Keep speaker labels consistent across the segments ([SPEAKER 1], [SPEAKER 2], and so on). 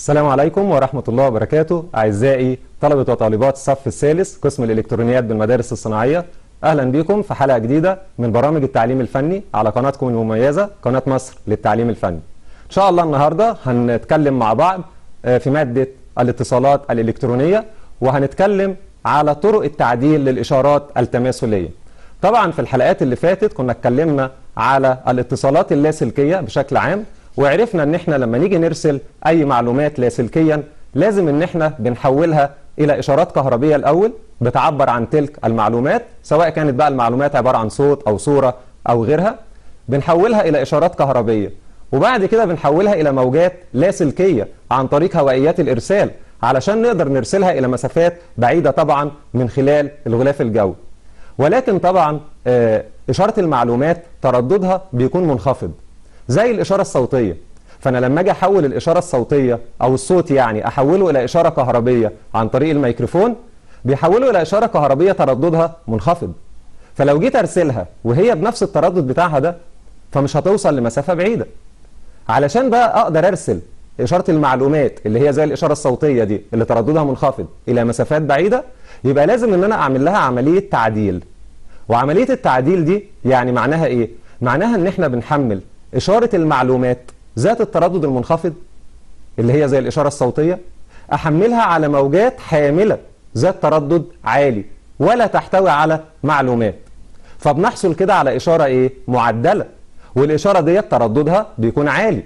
[SPEAKER 1] السلام عليكم ورحمة الله وبركاته أعزائي طلبة وطالبات الصف الثالث قسم الإلكترونيات بالمدارس الصناعية أهلا بكم في حلقة جديدة من برامج التعليم الفني على قناتكم المميزة قناة مصر للتعليم الفني إن شاء الله النهاردة هنتكلم مع بعض في مادة الاتصالات الإلكترونية وهنتكلم على طرق التعديل للإشارات التماثلية طبعا في الحلقات اللي فاتت كنا اتكلمنا على الاتصالات اللاسلكية بشكل عام وعرفنا ان احنا لما نيجي نرسل اي معلومات لاسلكيا لازم ان احنا بنحولها الى اشارات كهربية الاول بتعبر عن تلك المعلومات سواء كانت بقى المعلومات عبارة عن صوت او صورة او غيرها بنحولها الى اشارات كهربية وبعد كده بنحولها الى موجات لاسلكية عن طريق هوائيات الارسال علشان نقدر نرسلها الى مسافات بعيدة طبعا من خلال الغلاف الجوي ولكن طبعا اشارة المعلومات ترددها بيكون منخفض زي الإشارة الصوتية فأنا لما أجي أحول الإشارة الصوتية أو الصوت يعني أحوله إلى إشارة كهربية عن طريق الميكروفون بيحوله إلى إشارة كهربية ترددها منخفض فلو جيت أرسلها وهي بنفس التردد بتاعها ده فمش هتوصل لمسافة بعيدة علشان بقى أقدر أرسل إشارة المعلومات اللي هي زي الإشارة الصوتية دي اللي ترددها منخفض إلى مسافات بعيدة يبقى لازم إن أنا أعمل لها عملية تعديل وعملية التعديل دي يعني معناها إيه؟ معناها إن إحنا بنحمل إشارة المعلومات ذات التردد المنخفض اللي هي زي الإشارة الصوتية أحملها على موجات حاملة ذات تردد عالي ولا تحتوي على معلومات فبنحصل كده على إشارة إيه؟ معدلة والإشارة ديت ترددها بيكون عالي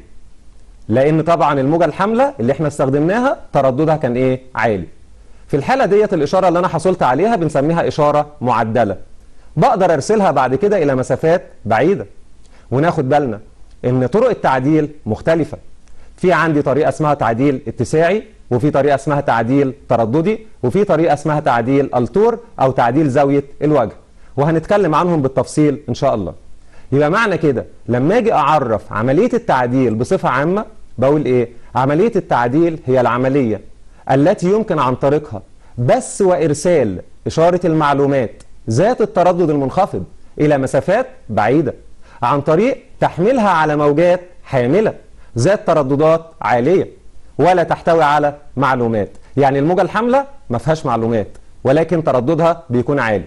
[SPEAKER 1] لأن طبعا الموجة الحاملة اللي احنا استخدمناها ترددها كان إيه؟ عالي في الحالة ديت الإشارة اللي أنا حصلت عليها بنسميها إشارة معدلة بقدر أرسلها بعد كده إلى مسافات بعيدة وناخد بالنا ان طرق التعديل مختلفة في عندي طريقة اسمها تعديل اتساعي وفي طريقة اسمها تعديل ترددي وفي طريقة اسمها تعديل التور او تعديل زاوية الوجه وهنتكلم عنهم بالتفصيل ان شاء الله يبقى معنى كده لما اجي اعرف عملية التعديل بصفة عامة بقول ايه عملية التعديل هي العملية التي يمكن عن طريقها بث وارسال اشارة المعلومات ذات التردد المنخفض الى مسافات بعيدة عن طريق تحميلها على موجات حاملة ذات ترددات عالية ولا تحتوي على معلومات يعني الموجة الحاملة ما فيهاش معلومات ولكن ترددها بيكون عالي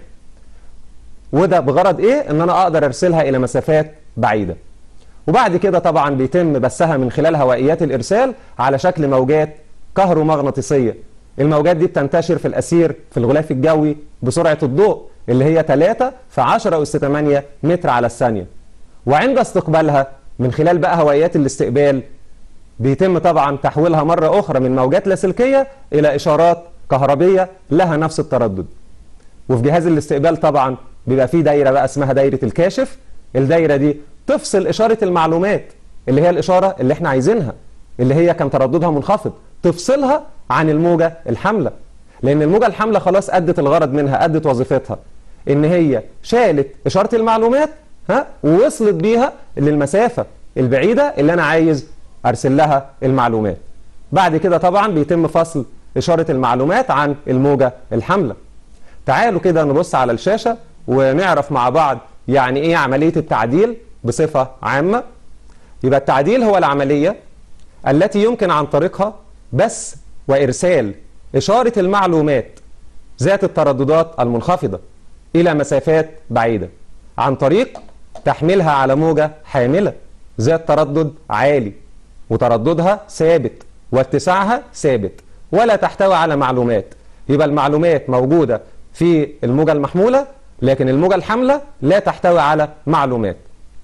[SPEAKER 1] وده بغرض ايه ان انا اقدر ارسلها الى مسافات بعيدة وبعد كده طبعا بيتم بثها من خلال هوائيات الارسال على شكل موجات كهرومغناطيسية الموجات دي بتنتشر في الاسير في الغلاف الجوي بسرعة الضوء اللي هي 3 في 10 أس 8 متر على الثانية وعند استقبالها من خلال بقى هوائيات الاستقبال بيتم طبعا تحويلها مرة أخرى من موجات لاسلكية إلى إشارات كهربية لها نفس التردد وفي جهاز الاستقبال طبعا بيبقى فيه دايرة بقى اسمها دايرة الكاشف الدايرة دي تفصل إشارة المعلومات اللي هي الإشارة اللي احنا عايزينها اللي هي كان ترددها منخفض تفصلها عن الموجة الحاملة لأن الموجة الحاملة خلاص أدت الغرض منها أدت وظيفتها إن هي شالت إشارة المعلومات ها ووصلت بيها للمسافة البعيدة اللي أنا عايز أرسل لها المعلومات بعد كده طبعا بيتم فصل إشارة المعلومات عن الموجة الحاملة تعالوا كده نبص على الشاشة ونعرف مع بعض يعني إيه عملية التعديل بصفة عامة يبقى التعديل هو العملية التي يمكن عن طريقها بث وإرسال إشارة المعلومات ذات الترددات المنخفضة إلى مسافات بعيدة عن طريق تحميلها على موجة حاملة ذات تردد عالي وترددها ثابت واتساعها ثابت ولا تحتوي على معلومات يبقى المعلومات موجودة في الموجة المحمولة لكن الموجة الحاملة لا تحتوي على معلومات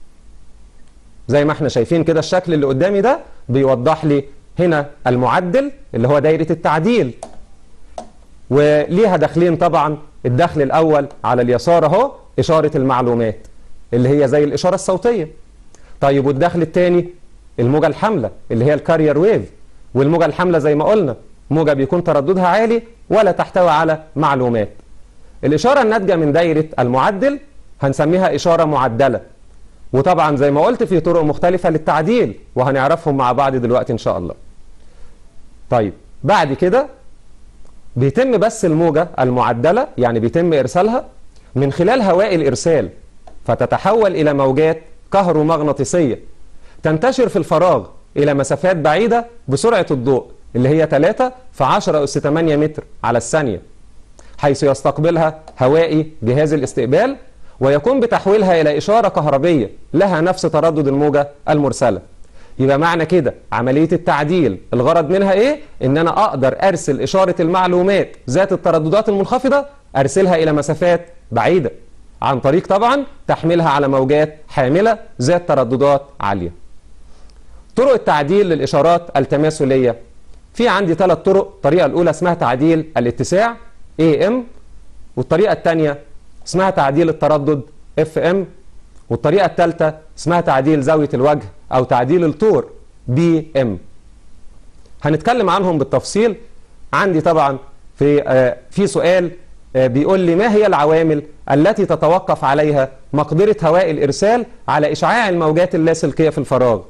[SPEAKER 1] زي ما احنا شايفين كده الشكل اللي قدامي ده بيوضح لي هنا المعدل اللي هو دايرة التعديل وليها دخلين طبعا الدخل الأول على اليسار اهو إشارة المعلومات اللي هي زي الإشارة الصوتية طيب والدخل الثاني الموجة الحاملة اللي هي الكارير ويف والموجة الحاملة زي ما قلنا موجة بيكون ترددها عالي ولا تحتوي على معلومات الإشارة الناتجة من دايرة المعدل هنسميها إشارة معدلة وطبعا زي ما قلت في طرق مختلفة للتعديل وهنعرفهم مع بعض دلوقتي إن شاء الله طيب بعد كده بيتم بس الموجة المعدلة يعني بيتم إرسالها من خلال هواء الإرسال فتتحول إلى موجات كهرومغناطيسية تنتشر في الفراغ إلى مسافات بعيدة بسرعة الضوء اللي هي 3 في 10 أس 8 متر على الثانية حيث يستقبلها هوائي جهاز الاستقبال ويقوم بتحويلها إلى إشارة كهربية لها نفس تردد الموجة المرسلة يبقى معنى كده عملية التعديل الغرض منها إيه؟ إن أنا أقدر أرسل إشارة المعلومات ذات الترددات المنخفضة أرسلها إلى مسافات بعيدة عن طريق طبعا تحميلها على موجات حاملة ذات ترددات عالية طرق التعديل للإشارات التماثلية في عندي ثلاث طرق الطريقة الأولى اسمها تعديل الاتساع AM والطريقة الثانية اسمها تعديل التردد FM والطريقة الثالثة اسمها تعديل زاوية الوجه أو تعديل الطور BM هنتكلم عنهم بالتفصيل عندي طبعا في آه في سؤال آه بيقول لي ما هي العوامل التي تتوقف عليها مقدرة هواء الإرسال على إشعاع الموجات اللاسلكية في الفراغ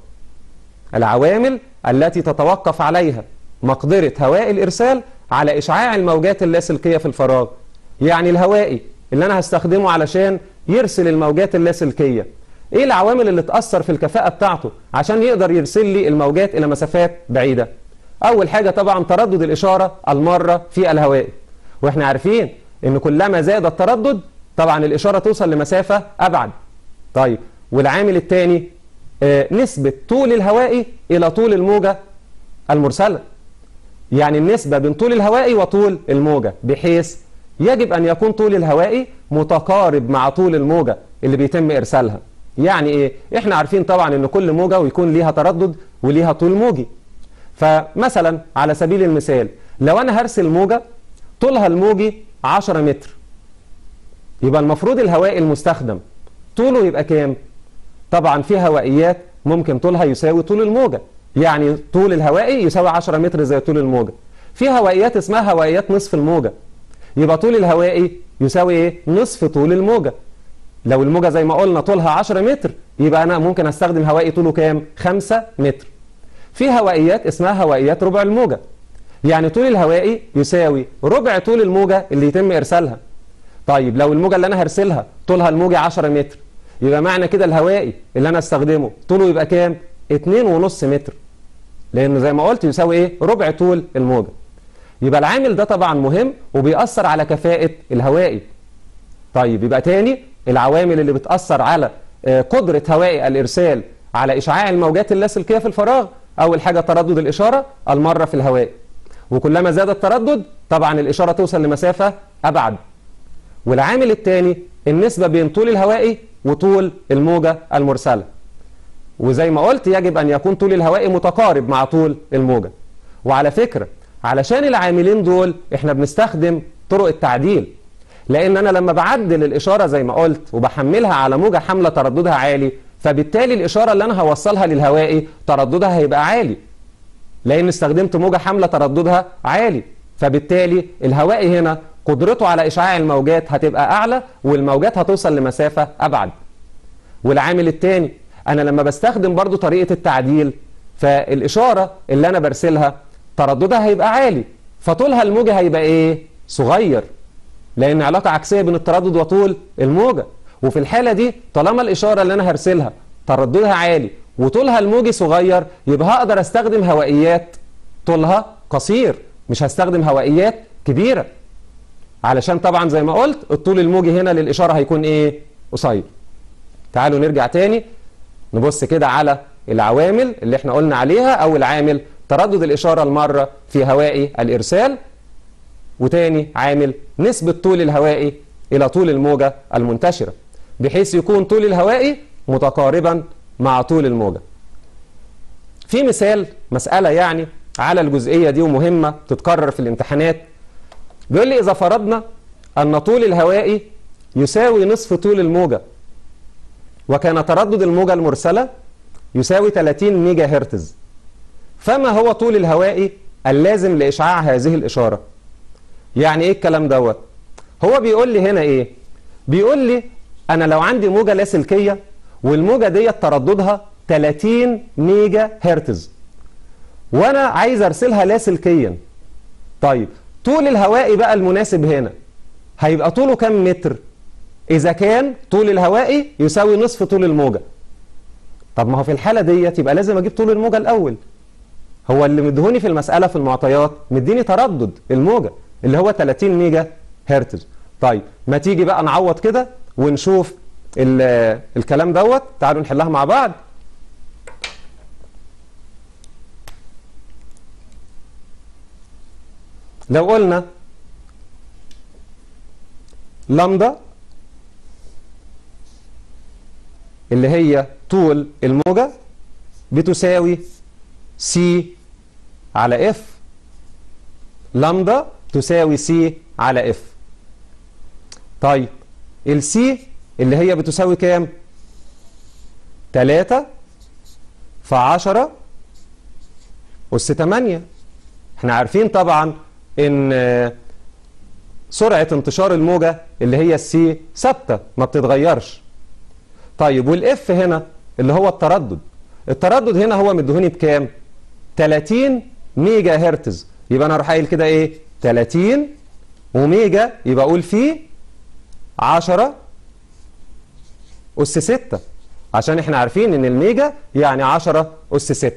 [SPEAKER 1] العوامل التي تتوقف عليها مقدرة هواء الإرسال على إشعاع الموجات اللاسلكية في الفراغ يعني الهوائي اللي أنا هستخدمه علشان يرسل الموجات اللاسلكية إيه العوامل اللي تأثر في الكفاءة بتاعته عشان يقدر يرسل لي الموجات إلى مسافات بعيدة أول حاجة طبعا تردد الإشارة المرة في الهواء وإحنا عارفين إن كلما زاد التردد طبعا الإشارة توصل لمسافة أبعد طيب والعامل الثاني آه نسبة طول الهوائي إلى طول الموجة المرسلة يعني النسبة بين طول الهوائي وطول الموجة بحيث يجب أن يكون طول الهوائي متقارب مع طول الموجة اللي بيتم إرسالها يعني إيه؟ إحنا عارفين طبعا أن كل موجة ويكون ليها تردد وليها طول موجي فمثلا على سبيل المثال لو أنا هرسل موجة طولها الموجي 10 متر يبقى المفروض الهوائي المستخدم طوله يبقى كام؟ طبعا في هوائيات ممكن طولها يساوي طول الموجة يعني طول الهوائي يساوي 10 متر زي طول الموجة في هوائيات اسمها هوائيات نصف الموجة يبقى طول الهوائي يساوي ايه نصف طول الموجة لو الموجة زي ما قلنا طولها 10 متر يبقى انا ممكن استخدم هوائي طوله كام 5 متر في هوائيات اسمها هوائيات ربع الموجة يعني طول الهوائي يساوي ربع طول الموجة اللي يتم ارسالها طيب لو الموجة اللي انا هرسلها طولها الموجي 10 متر يبقى معنى كده الهوائي اللي انا استخدمه طوله يبقى كام 2.5 متر لانه زي ما قلت يساوي ايه ربع طول الموجة يبقى العامل ده طبعا مهم وبيأثر على كفاءة الهوائي طيب يبقى تاني العوامل اللي بتأثر على قدرة هوائي الإرسال على إشعاع الموجات اللاسلكية في الفراغ أول حاجة تردد الإشارة المرة في الهواء وكلما زاد التردد طبعا الإشارة توصل لمسافة أبعد والعامل الثاني النسبة بين طول الهوائي وطول الموجة المرسلة وزي ما قلت يجب أن يكون طول الهوائي متقارب مع طول الموجة وعلى فكرة علشان العاملين دول احنا بنستخدم طرق التعديل لان انا لما بعدل الاشاره زي ما قلت وبحملها على موجه حامله ترددها عالي فبالتالي الاشاره اللي انا هوصلها للهوائي ترددها هيبقى عالي لان استخدمت موجه حامله ترددها عالي فبالتالي الهوائي هنا قدرته على اشعاع الموجات هتبقى اعلى والموجات هتوصل لمسافه ابعد والعامل الثاني انا لما بستخدم برضو طريقه التعديل فالاشاره اللي انا برسلها ترددها هيبقى عالي فطولها الموجي هيبقى ايه صغير لان علاقه عكسيه بين التردد وطول الموجه وفي الحاله دي طالما الاشاره اللي انا هرسلها ترددها عالي وطولها الموجي صغير يبقى هقدر استخدم هوائيات طولها قصير مش هستخدم هوائيات كبيره علشان طبعا زي ما قلت الطول الموجي هنا للاشاره هيكون ايه قصير تعالوا نرجع تاني نبص كده على العوامل اللي احنا قلنا عليها اول عامل تردد الإشارة المرة في هوائي الإرسال وتاني عامل نسبة طول الهوائي إلى طول الموجة المنتشرة بحيث يكون طول الهوائي متقاربا مع طول الموجة في مثال مسألة يعني على الجزئية دي ومهمة تتكرر في الامتحانات بيقول لي إذا فرضنا أن طول الهوائي يساوي نصف طول الموجة وكان تردد الموجة المرسلة يساوي 30 ميجا هرتز فما هو طول الهوائي اللازم لإشعاع هذه الإشارة يعني إيه الكلام دوت هو بيقول لي هنا إيه بيقول لي أنا لو عندي موجة لاسلكية والموجة دي ترددها 30 ميجا هرتز وأنا عايز أرسلها لاسلكيا طيب طول الهوائي بقى المناسب هنا هيبقى طوله كام متر إذا كان طول الهوائي يساوي نصف طول الموجة طب ما هو في الحالة ديت يبقى لازم أجيب طول الموجة الأول هو اللي مدهوني في المسألة في المعطيات مديني تردد الموجة اللي هو 30 ميجا هرتز طيب ما تيجي بقى نعوض كده ونشوف ال- الكلام دوت تعالوا نحلها مع بعض لو قلنا لامدا اللي هي طول الموجة بتساوي سي على اف لامدا تساوي سي على اف طيب السي اللي هي بتساوي كام 3 في 10 أس 8 احنا عارفين طبعا ان آه، سرعة انتشار الموجة اللي هي السي ثابتة ما بتتغيرش طيب والاف هنا اللي هو التردد التردد هنا هو مدهوني بكام 30 ميجا هرتز يبقى انا اروح قايل كده ايه 30 وميجا يبقى اقول فيه 10 اس 6 عشان احنا عارفين ان الميجا يعني 10 اس 6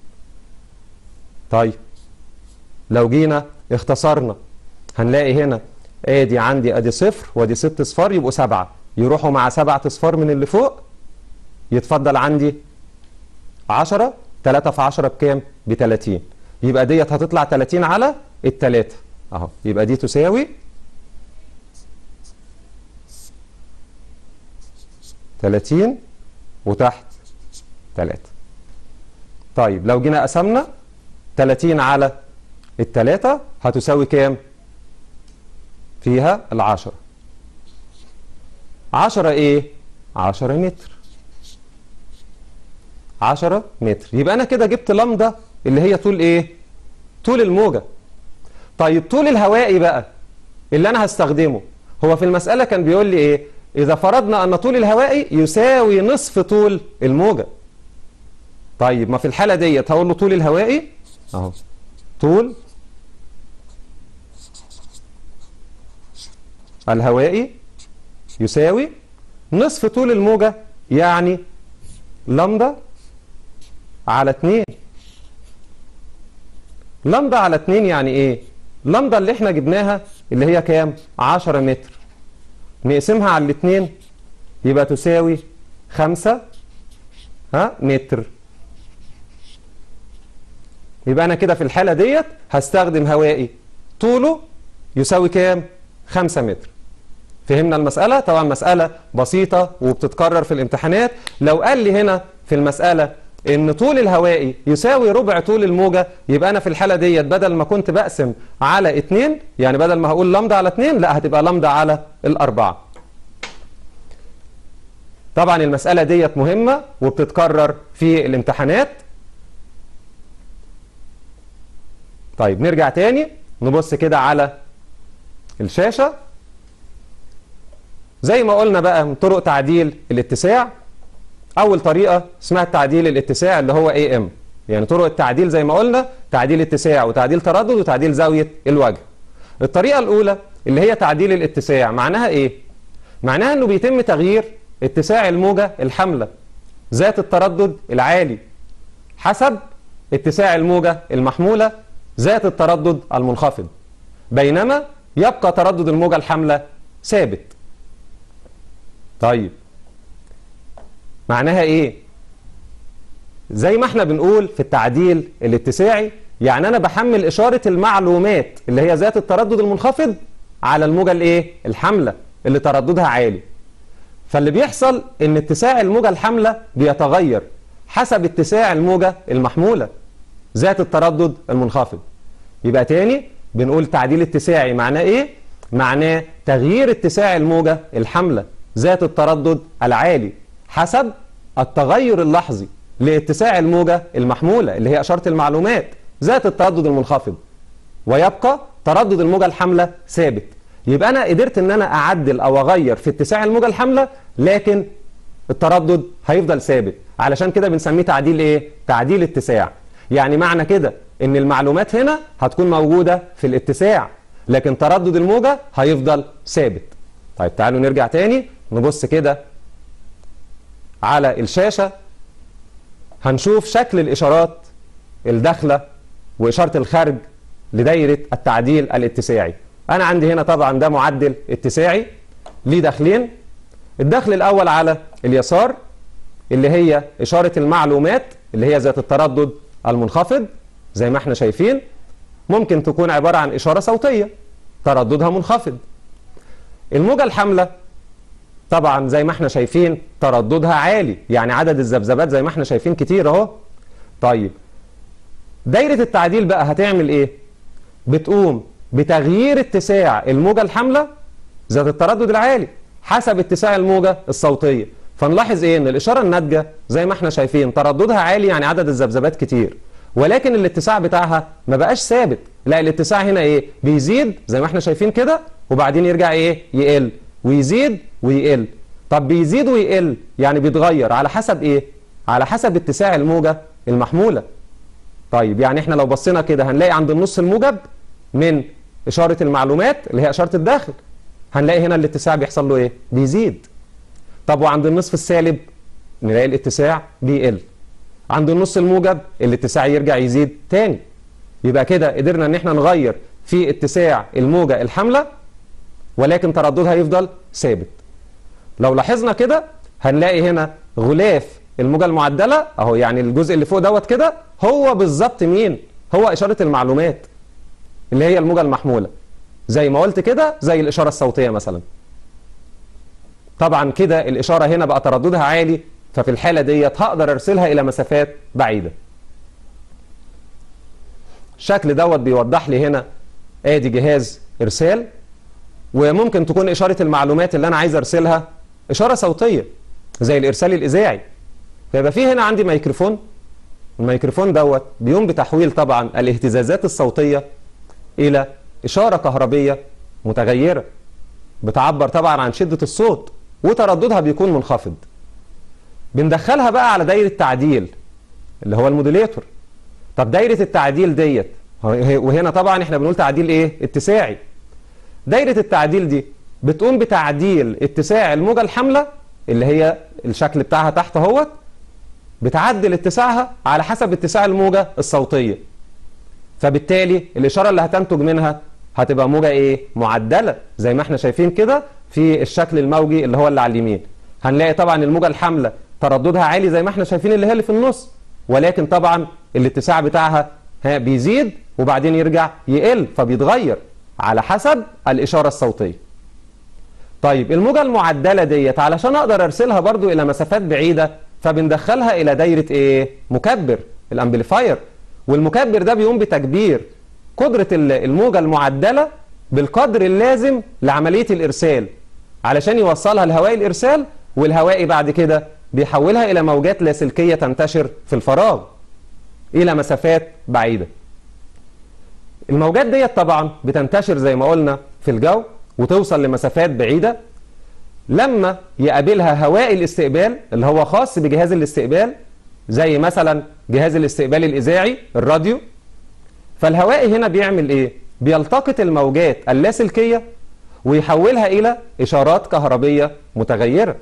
[SPEAKER 1] طيب لو جينا اختصرنا هنلاقي هنا ادي عندي ادي صفر وادي ست اصفار يبقوا سبعة يروحوا مع سبعة اصفار من اللي فوق يتفضل عندي 10 3 في 10 بكام؟ ب 30 يبقى ديت هتطلع 30 على التلاتة اهو يبقى دي تساوي 30 وتحت 3 طيب لو جينا قسمنا 30 على التلاتة هتساوي كام؟ فيها العشرة عشرة ايه؟ عشرة متر عشرة متر يبقى انا كده جبت لمدة اللي هي طول ايه؟ طول الموجة طيب طول الهوائي بقى اللي انا هستخدمه هو في المسألة كان بيقول لي ايه؟ اذا فرضنا ان طول الهوائي يساوي نصف طول الموجة طيب ما في الحالة ديت هقول له طول الهوائي اهو طول الهوائي يساوي نصف طول الموجة يعني لمدة على 2 لمدة على 2 يعني ايه لمدة اللي احنا جبناها اللي هي كام 10 متر نقسمها على الاثنين يبقى تساوي 5 ها متر يبقى انا كده في الحالة ديت هستخدم هوائي طوله يساوي كام 5 متر فهمنا المسألة طبعا مسألة بسيطة وبتتكرر في الامتحانات لو قال لي هنا في المسألة ان طول الهوائي يساوي ربع طول الموجة يبقى انا في الحالة ديت بدل ما كنت بقسم على 2 يعني بدل ما هقول لمدة على 2 لا هتبقى لمدة على الأربعة طبعا المسألة ديت مهمة وبتتكرر في الامتحانات طيب نرجع تاني نبص كده على الشاشة زي ما قلنا بقى من طرق تعديل الاتساع أول طريقة اسمها التعديل الاتساع اللي هو AM يعني طرق التعديل زي ما قلنا تعديل اتساع وتعديل تردد وتعديل زاوية الوجه الطريقة الأولى اللي هي تعديل الاتساع معناها إيه؟ معناها إنه بيتم تغيير اتساع الموجة الحاملة ذات التردد العالي حسب اتساع الموجة المحمولة ذات التردد المنخفض بينما يبقى تردد الموجة الحاملة ثابت طيب معناها ايه زي ما احنا بنقول في التعديل الاتساعي يعني انا بحمل اشارة المعلومات اللي هي ذات التردد المنخفض على الموجة الايه الحاملة اللي ترددها عالي فاللي بيحصل ان اتساع الموجة الحاملة بيتغير حسب اتساع الموجة المحمولة ذات التردد المنخفض يبقى تاني بنقول تعديل اتساعي معناه ايه معناه تغيير اتساع الموجة الحاملة ذات التردد العالي حسب التغير اللحظي لاتساع الموجة المحمولة اللي هي إشارة المعلومات ذات التردد المنخفض ويبقى تردد الموجة الحاملة ثابت يبقى أنا قدرت إن أنا أعدل أو أغير في اتساع الموجة الحاملة لكن التردد هيفضل ثابت علشان كده بنسميه تعديل إيه؟ تعديل اتساع يعني معنى كده إن المعلومات هنا هتكون موجودة في الاتساع لكن تردد الموجة هيفضل ثابت طيب تعالوا نرجع تاني نبص كده على الشاشة هنشوف شكل الإشارات الداخلة وإشارة الخارج لدايرة التعديل الاتساعي أنا عندي هنا طبعا ده معدل اتساعي ليه دخلين الدخل الأول على اليسار اللي هي إشارة المعلومات اللي هي ذات التردد المنخفض زي ما احنا شايفين ممكن تكون عبارة عن إشارة صوتية ترددها منخفض الموجة الحاملة طبعا زي ما احنا شايفين ترددها عالي يعني عدد الذبذبات زي ما احنا شايفين كتير اهو طيب دايرة التعديل بقى هتعمل ايه بتقوم بتغيير اتساع الموجة الحاملة ذات التردد العالي حسب اتساع الموجة الصوتية فنلاحظ ايه ان الاشارة الناتجة زي ما احنا شايفين ترددها عالي يعني عدد الذبذبات كتير ولكن الاتساع بتاعها ما بقاش ثابت لا الاتساع هنا ايه بيزيد زي ما احنا شايفين كده وبعدين يرجع ايه يقل ويزيد ويقل طب بيزيد ويقل يعني بيتغير على حسب ايه على حسب اتساع الموجة المحمولة طيب يعني احنا لو بصينا كده هنلاقي عند النص الموجب من إشارة المعلومات اللي هي إشارة الداخل هنلاقي هنا الاتساع بيحصل له ايه بيزيد طب وعند النصف السالب نلاقي الاتساع بيقل عند النص الموجب الاتساع يرجع يزيد تاني يبقى كده قدرنا ان احنا نغير في اتساع الموجة الحاملة ولكن ترددها يفضل ثابت لو لاحظنا كده هنلاقي هنا غلاف الموجة المعدلة اهو يعني الجزء اللي فوق دوت كده هو بالظبط مين هو إشارة المعلومات اللي هي الموجة المحمولة زي ما قلت كده زي الإشارة الصوتية مثلا طبعا كده الإشارة هنا بقى ترددها عالي ففي الحالة ديت هقدر أرسلها إلى مسافات بعيدة الشكل دوت بيوضح لي هنا ادي جهاز إرسال وممكن تكون إشارة المعلومات اللي أنا عايز أرسلها إشارة صوتية زي الإرسال الإذاعي فيبقى في هنا عندي ميكروفون الميكروفون دوت بيقوم بتحويل طبعا الاهتزازات الصوتية إلى إشارة كهربية متغيرة بتعبر طبعا عن شدة الصوت وترددها بيكون منخفض بندخلها بقى على دايرة تعديل اللي هو الموديليتور طب دايرة التعديل ديت وهنا طبعا احنا بنقول تعديل ايه اتساعي دايرة التعديل دي بتقوم بتعديل اتساع الموجة الحاملة اللي هي الشكل بتاعها تحت اهوت بتعدل اتساعها على حسب اتساع الموجة الصوتية فبالتالي الإشارة اللي هتنتج منها هتبقى موجة ايه معدلة زي ما احنا شايفين كده في الشكل الموجي اللي هو اللي على اليمين هنلاقي طبعا الموجة الحاملة ترددها عالي زي ما احنا شايفين اللي هي اللي في النص ولكن طبعا الاتساع بتاعها ها بيزيد وبعدين يرجع يقل فبيتغير على حسب الإشارة الصوتية طيب الموجة المعدلة ديت علشان أقدر أرسلها برضو إلى مسافات بعيدة فبندخلها إلى دايرة إيه؟ مكبر الأمبليفاير والمكبر ده بيقوم بتكبير قدرة الموجة المعدلة بالقدر اللازم لعملية الإرسال علشان يوصلها لهواء الإرسال والهوائي بعد كده بيحولها إلى موجات لاسلكية تنتشر في الفراغ إلى مسافات بعيدة الموجات ديت طبعا بتنتشر زي ما قلنا في الجو وتوصل لمسافات بعيدة لما يقابلها هواء الاستقبال اللي هو خاص بجهاز الاستقبال زي مثلا جهاز الاستقبال الإذاعي الراديو فالهواء هنا بيعمل إيه؟ بيلتقط الموجات اللاسلكية ويحولها إلى إشارات كهربية متغيرة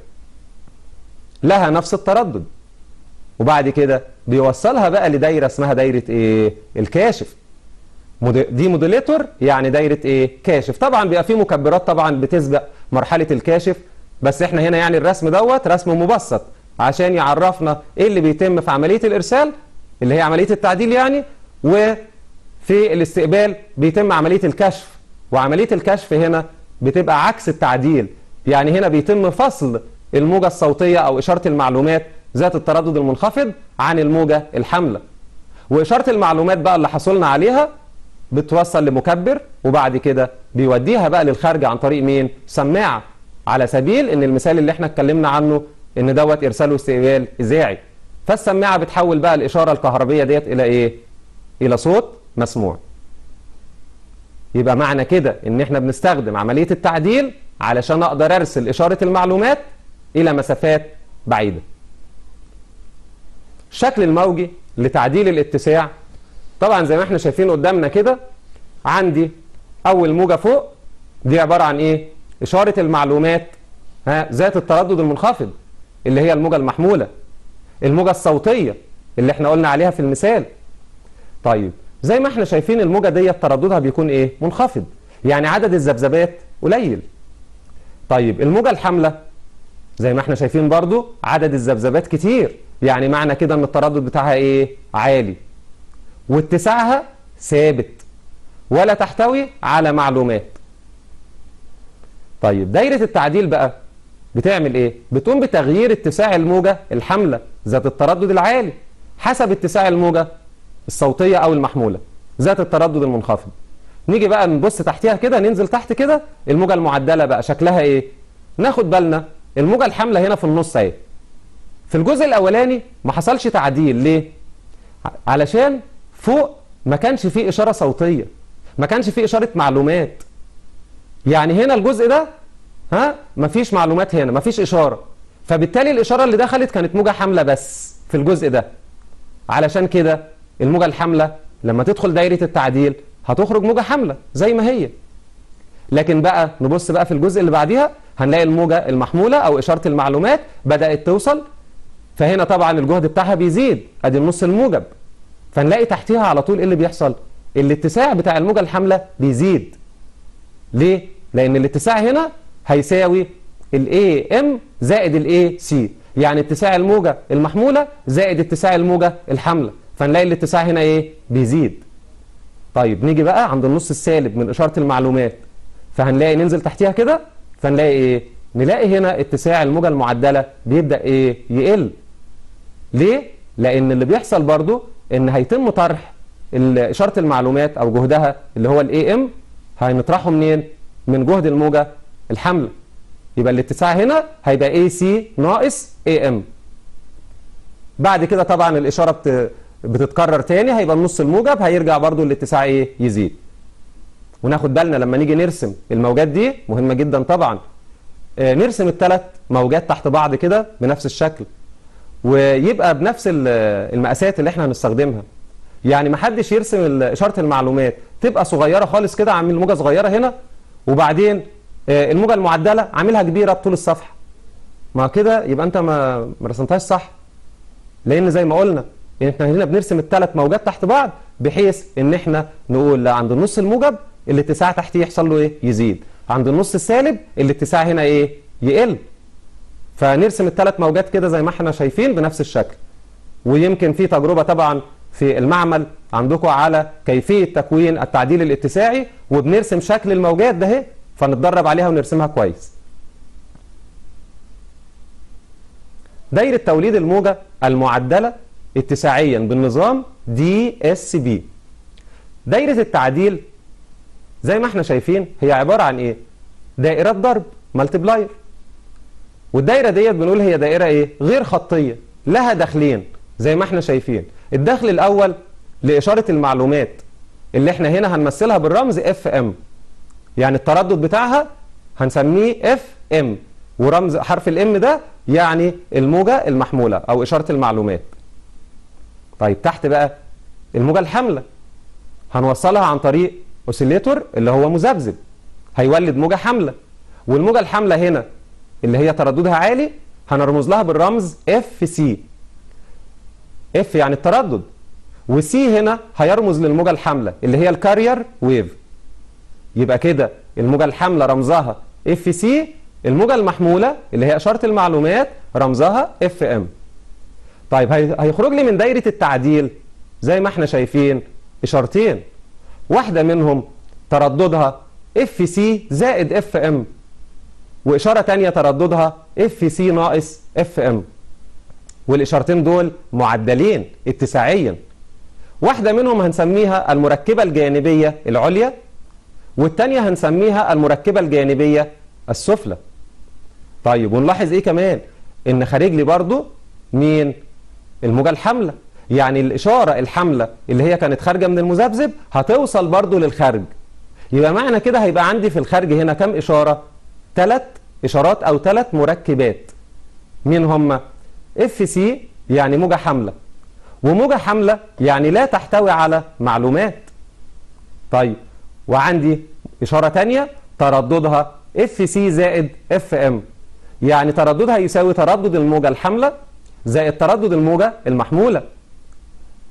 [SPEAKER 1] لها نفس التردد وبعد كده بيوصلها بقى لدايرة اسمها دايرة إيه؟ الكاشف دي موديليتور يعني دايرة ايه كاشف طبعا بيبقى فيه مكبرات طبعا بتسبق مرحلة الكاشف بس احنا هنا يعني الرسم دوت رسم مبسط عشان يعرفنا ايه اللي بيتم في عملية الارسال اللي هي عملية التعديل يعني وفي الاستقبال بيتم عملية الكشف وعملية الكشف هنا بتبقى عكس التعديل يعني هنا بيتم فصل الموجة الصوتية او اشارة المعلومات ذات التردد المنخفض عن الموجة الحاملة واشارة المعلومات بقى اللي حصلنا عليها بتوصل لمكبر وبعد كده بيوديها بقى للخارج عن طريق مين سماعة على سبيل ان المثال اللي احنا اتكلمنا عنه ان دوت ارسال واستقبال اذاعي فالسماعة بتحول بقى الاشارة الكهربية ديت الى ايه الى صوت مسموع يبقى معنى كده ان احنا بنستخدم عملية التعديل علشان اقدر ارسل اشارة المعلومات الى مسافات بعيدة الشكل الموجي لتعديل الاتساع طبعا زي ما احنا شايفين قدامنا كده عندي اول موجة فوق دي عبارة عن ايه اشارة المعلومات ها ذات التردد المنخفض اللي هي الموجة المحمولة الموجة الصوتية اللي احنا قلنا عليها في المثال طيب زي ما احنا شايفين الموجة دي ترددها بيكون ايه منخفض يعني عدد الذبذبات قليل طيب الموجة الحاملة زي ما احنا شايفين برضو عدد الذبذبات كتير يعني معنى كده ان التردد بتاعها ايه عالي واتساعها ثابت ولا تحتوي على معلومات طيب دايرة التعديل بقى بتعمل ايه بتقوم بتغيير اتساع الموجة الحاملة ذات التردد العالي حسب اتساع الموجة الصوتية او المحمولة ذات التردد المنخفض نيجي بقى نبص تحتها كده ننزل تحت كده الموجة المعدلة بقى شكلها ايه ناخد بالنا الموجة الحاملة هنا في النص اهي في الجزء الاولاني ما حصلش تعديل ليه علشان فوق ما كانش فيه اشارة صوتية ما كانش فيه اشارة معلومات يعني هنا الجزء ده ها مفيش معلومات هنا مفيش اشاره فبالتالي الاشاره اللي دخلت كانت موجه حامله بس في الجزء ده علشان كده الموجه الحامله لما تدخل دايره التعديل هتخرج موجه حامله زي ما هي لكن بقى نبص بقى في الجزء اللي بعديها هنلاقي الموجه المحموله او اشاره المعلومات بدات توصل فهنا طبعا الجهد بتاعها بيزيد ادي النص الموجب فنلاقي تحتها على طول ايه اللي بيحصل الاتساع بتاع الموجه الحامله بيزيد ليه لان الاتساع هنا هيساوي ال AM زائد ال AC يعني اتساع الموجة المحمولة زائد اتساع الموجة الحاملة فنلاقي الاتساع هنا ايه بيزيد طيب نيجي بقى عند النص السالب من إشارة المعلومات فهنلاقي ننزل تحتها كده فنلاقي ايه نلاقي هنا اتساع الموجة المعدلة بيبدأ ايه يقل ليه لان اللي بيحصل برضو ان هيتم طرح إشارة المعلومات او جهدها اللي هو ال AM هنطرحه منين من جهد الموجة الحملة يبقى الاتساع هنا هيبقى AC ناقص AM بعد كده طبعا الإشارة بت... بتتكرر تاني هيبقى النص الموجب هيرجع برضو الاتساع ايه يزيد وناخد بالنا لما نيجي نرسم الموجات دي مهمة جدا طبعا آه نرسم الثلاث موجات تحت بعض كده بنفس الشكل ويبقى بنفس المقاسات اللي احنا هنستخدمها يعني ما حدش يرسم اشاره المعلومات تبقى صغيره خالص كده عامل موجه صغيره هنا وبعدين الموجه المعدله عاملها كبيره بطول الصفحه ما كده يبقى انت ما ما رسمتهاش صح لان زي ما قلنا ان احنا هنا بنرسم الثلاث موجات تحت بعض بحيث ان احنا نقول لا عند النص الموجب الاتساع تحتيه يحصل له ايه يزيد عند النص السالب الاتساع هنا ايه يقل فنرسم الثلاث موجات كده زي ما احنا شايفين بنفس الشكل ويمكن في تجربه طبعا في المعمل عندكم على كيفية تكوين التعديل الاتساعي وبنرسم شكل الموجات ده اهي فنتدرب عليها ونرسمها كويس دايرة توليد الموجة المعدلة اتساعيا بالنظام دي اس بي دايرة التعديل زي ما احنا شايفين هي عبارة عن ايه دائرة ضرب مالتبلاير والدايرة ديت بنقول هي دائرة ايه غير خطية لها دخلين زي ما احنا شايفين الدخل الأول لإشارة المعلومات اللي احنا هنا هنمثلها بالرمز اف ام يعني التردد بتاعها هنسميه اف ام ورمز حرف الام ده يعني الموجة المحمولة أو إشارة المعلومات طيب تحت بقى الموجة الحاملة هنوصلها عن طريق اوسيليتور اللي هو مذبذب هيولد موجة حاملة والموجة الحاملة هنا اللي هي ترددها عالي هنرمز لها بالرمز اف سي اف يعني التردد وسي هنا هيرمز للموجة الحاملة اللي هي الكارير ويف يبقى كده الموجة الحاملة رمزها اف سي الموجة المحمولة اللي هي إشارة المعلومات رمزها اف ام طيب هيخرج لي من دايرة التعديل زي ما احنا شايفين إشارتين واحدة منهم ترددها اف سي زائد اف ام وإشارة تانية ترددها اف سي ناقص اف ام والإشارتين دول معدلين اتساعيا واحدة منهم هنسميها المركبة الجانبية العليا والتانية هنسميها المركبة الجانبية السفلى طيب ونلاحظ ايه كمان ان خارج لي برضو مين الموجة الحاملة يعني الإشارة الحاملة اللي هي كانت خارجة من المذبذب هتوصل برضو للخارج يبقى معنى كده هيبقى عندي في الخارج هنا كم إشارة ثلاث إشارات أو ثلاث مركبات مين هم اف سي يعني موجة حاملة وموجة حاملة يعني لا تحتوي على معلومات طيب وعندي إشارة تانية ترددها اف سي زائد اف ام يعني ترددها يساوي تردد الموجة الحاملة زائد تردد الموجة المحمولة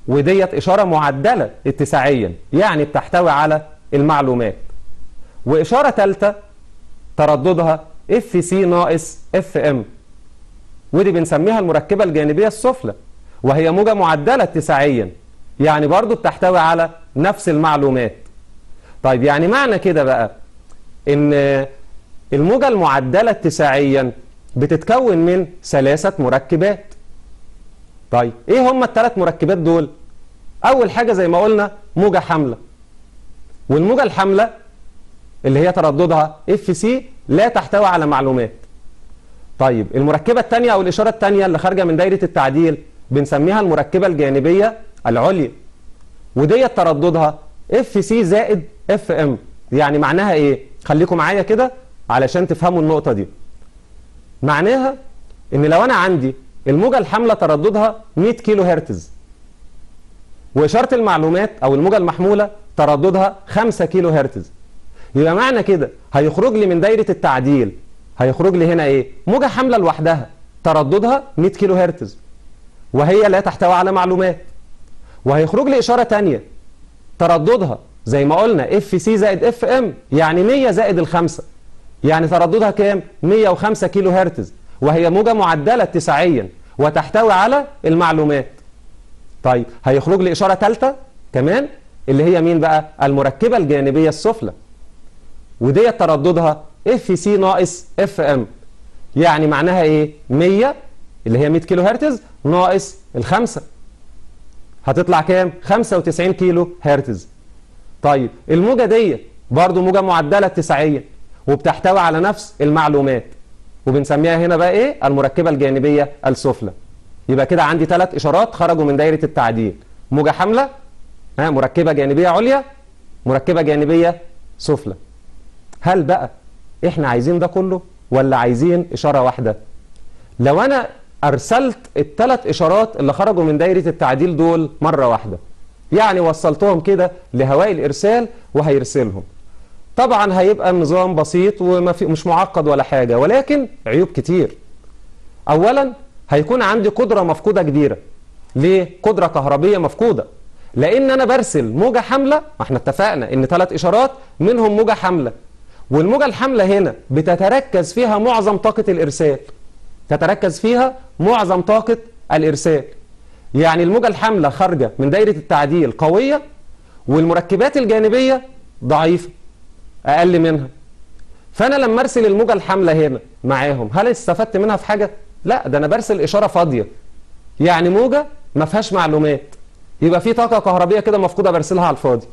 [SPEAKER 1] وديت إشارة معدلة اتساعيا يعني بتحتوي على المعلومات وإشارة ثالثة ترددها اف سي ناقص اف ام ودي بنسميها المركبة الجانبية السفلى وهي موجة معدلة اتساعيا يعني برضو بتحتوي على نفس المعلومات طيب يعني معنى كده بقى ان الموجة المعدلة اتساعيا بتتكون من ثلاثة مركبات طيب ايه هم الثلاث مركبات دول اول حاجة زي ما قلنا موجة حاملة والموجة الحاملة اللي هي ترددها اف سي لا تحتوي على معلومات طيب المركبة الثانية او الاشارة الثانية اللي خارجة من دايرة التعديل بنسميها المركبة الجانبية العليا وديت ترددها اف سي زائد اف ام يعني معناها ايه خليكم معايا كده علشان تفهموا النقطة دي معناها ان لو انا عندي الموجة الحاملة ترددها 100 كيلو هرتز وإشارة المعلومات أو الموجة المحمولة ترددها 5 كيلو هرتز يبقى معنى كده هيخرج لي من دايرة التعديل هيخرج لي هنا إيه موجة حاملة لوحدها ترددها 100 كيلو هرتز وهي لا تحتوي على معلومات وهيخرج لي إشارة تانية ترددها زي ما قلنا اف سي زائد اف ام يعني 100 زائد الخمسة يعني ترددها كام 105 كيلو هرتز وهي موجة معدلة اتساعيا وتحتوي على المعلومات طيب هيخرج لي إشارة ثالثة كمان اللي هي مين بقى المركبة الجانبية السفلى ودي ترددها اف سي ناقص اف ام يعني معناها ايه 100 اللي هي 100 كيلو هرتز ناقص الخمسة هتطلع كام 95 كيلو هرتز طيب الموجة دي برضو موجة معدلة اتساعيا وبتحتوي على نفس المعلومات وبنسميها هنا بقى ايه المركبة الجانبية السفلى يبقى كده عندي ثلاث اشارات خرجوا من دايرة التعديل موجة حاملة ها مركبة جانبية عليا مركبة جانبية سفلى هل بقى احنا عايزين ده كله ولا عايزين اشارة واحدة لو انا ارسلت الثلاث اشارات اللي خرجوا من دايرة التعديل دول مرة واحدة يعني وصلتهم كده لهواء الارسال وهيرسلهم طبعا هيبقى النظام بسيط ومش معقد ولا حاجة ولكن عيوب كتير اولا هيكون عندي قدرة مفقودة كبيرة ليه؟ قدرة كهربية مفقودة لان انا برسل موجة حاملة ما احنا اتفقنا ان ثلاث اشارات منهم موجة حاملة والموجة الحاملة هنا بتتركز فيها معظم طاقة الارسال تتركز فيها معظم طاقة الارسال يعني الموجة الحاملة خارجة من دايرة التعديل قوية والمركبات الجانبية ضعيفة اقل منها فانا لما ارسل الموجة الحاملة هنا معاهم هل استفدت منها في حاجة لا ده انا برسل اشارة فاضية يعني موجة ما فيهاش معلومات يبقى في طاقة كهربية كده مفقودة برسلها على الفاضي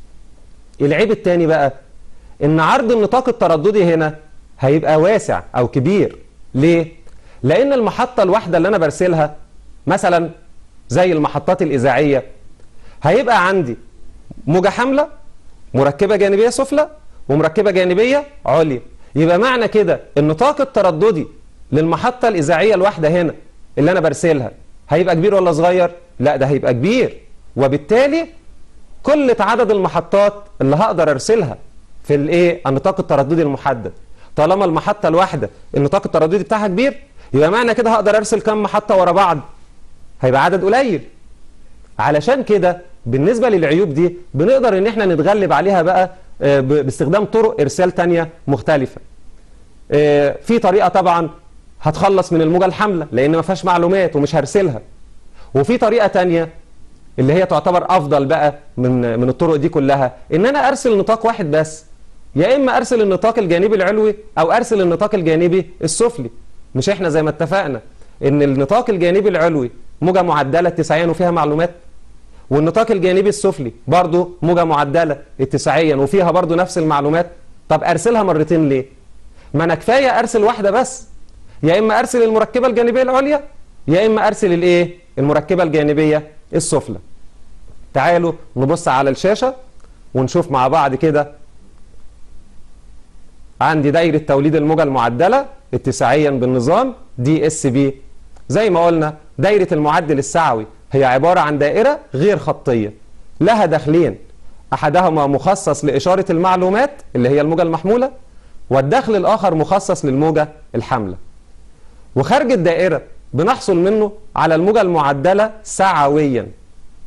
[SPEAKER 1] العيب التاني بقى ان عرض النطاق الترددي هنا هيبقى واسع او كبير ليه لان المحطة الواحدة اللي انا برسلها مثلا زي المحطات الاذاعية هيبقى عندي موجة حاملة مركبة جانبية سفلى ومركبة جانبية عليا يبقى معنى كده ان طاقة ترددي للمحطة الإذاعية الواحدة هنا اللي أنا برسلها هيبقى كبير ولا صغير؟ لا ده هيبقى كبير وبالتالي كل عدد المحطات اللي هقدر أرسلها في الايه النطاق الترددي المحدد طالما المحطة الواحدة النطاق الترددي بتاعها كبير يبقى معنى كده هقدر أرسل كم محطة ورا بعض هيبقى عدد قليل علشان كده بالنسبة للعيوب دي بنقدر ان احنا نتغلب عليها بقى باستخدام طرق ارسال تانية مختلفة في طريقة طبعا هتخلص من الموجة الحاملة لان ما فيهاش معلومات ومش هرسلها وفي طريقة تانية اللي هي تعتبر افضل بقى من من الطرق دي كلها ان انا ارسل نطاق واحد بس يا اما ارسل النطاق الجانبي العلوي او ارسل النطاق الجانبي السفلي مش احنا زي ما اتفقنا ان النطاق الجانبي العلوي موجة معدلة اتساعيا وفيها معلومات والنطاق الجانبي السفلي برضه موجة معدلة اتساعيا وفيها برضه نفس المعلومات طب ارسلها مرتين ليه ما انا كفايه ارسل واحده بس يا اما ارسل المركبه الجانبيه العليا يا اما ارسل الايه المركبه الجانبيه السفلى تعالوا نبص على الشاشه ونشوف مع بعض كده عندي دايره توليد الموجه المعدله اتساعيا بالنظام دي اس بي زي ما قلنا دايره المعدل السعوي هي عباره عن دائره غير خطيه لها دخلين احدهما مخصص لاشاره المعلومات اللي هي الموجه المحموله والدخل الآخر مخصص للموجة الحاملة وخارج الدائرة بنحصل منه على الموجة المعدلة سعويا